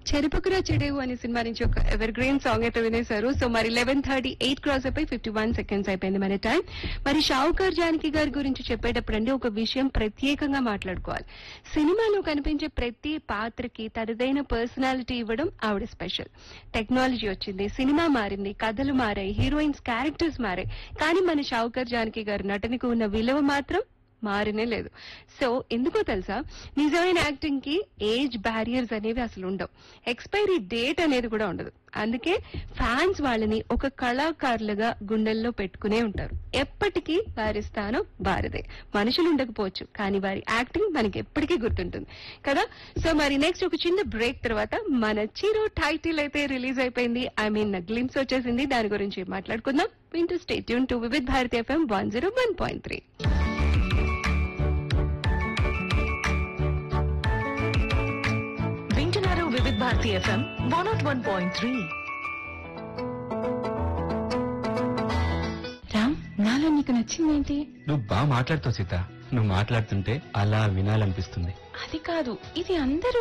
చెరుపుకురా చెడేవు అనే సినిమా నుంచి ఒక ఎవర్ గ్రీన్ సాంగ్ అయితే వినేశారు సో మరి లెవెన్ థర్టీ ఎయిట్ క్రాస్ అయిపోయి ఫిఫ్టీ వన్ సెకండ్స్ అయిపోయింది మన టైం మరి షావుకర్ జానకి గారి గురించి చెప్పేటప్పుడు అండి ఒక విషయం ప్రత్యేకంగా మాట్లాడుకోవాలి సినిమాలో కనిపించే ప్రతి పాత్రకి తనదైన పర్సనాలిటీ ఇవ్వడం ఆవిడ స్పెషల్ టెక్నాలజీ వచ్చింది సినిమా మారింది కథలు మారాయి హీరోయిన్స్ క్యారెక్టర్స్ మారాయి కానీ మన షావుకర్ జానకి గారి నటనకు ఉన్న విలువ మాత్రం మారనే లేదు సో ఎందుకో తెలుసా నిజమైన యాక్టింగ్ కి ఏజ్ బ్యారియర్స్ అనేవి అసలు ఉండవు ఎక్స్పైరీ డేట్ అనేది కూడా ఉండదు అందుకే ఫ్యాన్స్ వాళ్ళని ఒక కళాకారులుగా గుండెల్లో పెట్టుకునే ఉంటారు ఎప్పటికీ వారి స్థానం వారిదే మనుషులు ఉండకపోవచ్చు కానీ వారి యాక్టింగ్ మనకి ఎప్పటికీ గుర్తుంటుంది కదా సో మరి నెక్స్ట్ ఒక చిన్న బ్రేక్ తర్వాత మన చీరో టైటిల్ అయితే రిలీజ్ అయిపోయింది ఐ మీన్ గ్లిమ్స్ వచ్చేసింది దాని గురించి మాట్లాడుకుందాం వింటూ stay tuned to Vividh Bharati FM one zero one point three వింటున్నారు Vividh Bharati FM one naught one point three Ram నాలో నీకు నచ్చిందేంటి నువ్వు బాగా మాట్లాడుతావు సీత నువ్వు మాట్లాడుతుంటే అలా వినాలనిపిస్తుంది అది కాదు ఇది అందరూ